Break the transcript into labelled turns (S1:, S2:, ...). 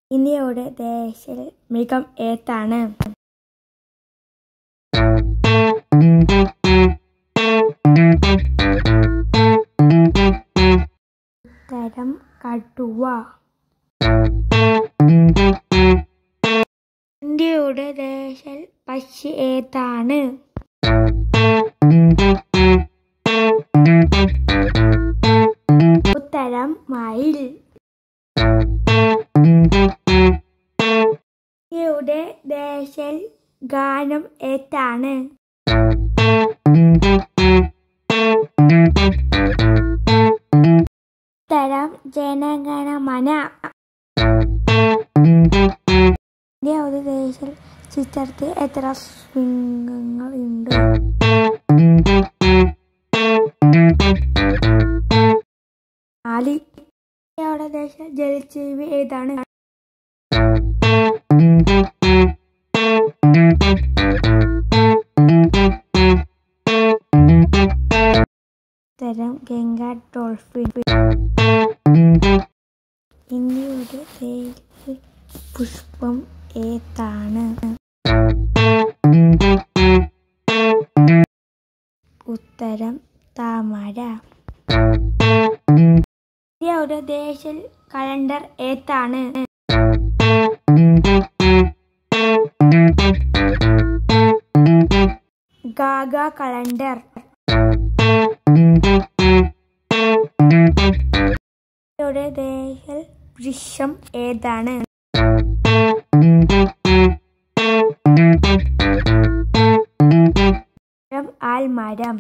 S1: ഇന്ത്യയുടെ ദേശീയ മൃഗം ഏതാണ് ഉത്തരം കടുവ ഇന്ത്യയുടെ ദേശീയ പക്ഷി ഏതാണ് ഉത്തരം മയിൽ ഇന്ത്യയുടെ ദേശീയ ഗാനം ഏതാണ് ഉത്തരം ജനഗണമന ഇന്ത്യയുടെ ദേശീയ ചിത്രത്തിൽ എത്ര ശൃംഗങ്ങളുണ്ട് നാല് ഇന്ത്യയുടെ ദേശീയ ജലജീവി ഏതാണ് ഉത്തരം ഗംഗ ഡോൾഫിൻ ഇന്ത്യയുടെ ദേശീയ പുഷ്പം ഏതാണ് ഉത്തരം താമര ഇന്ത്യയുടെ ദേശീയ കലണ്ടർ ഏതാണ് ഗാഗ കലണ്ടർ ഇന്ത്യയുടെ ദേശീയ വൃക്ഷം ഏതാണ് ഉത്തരം ആൽമരം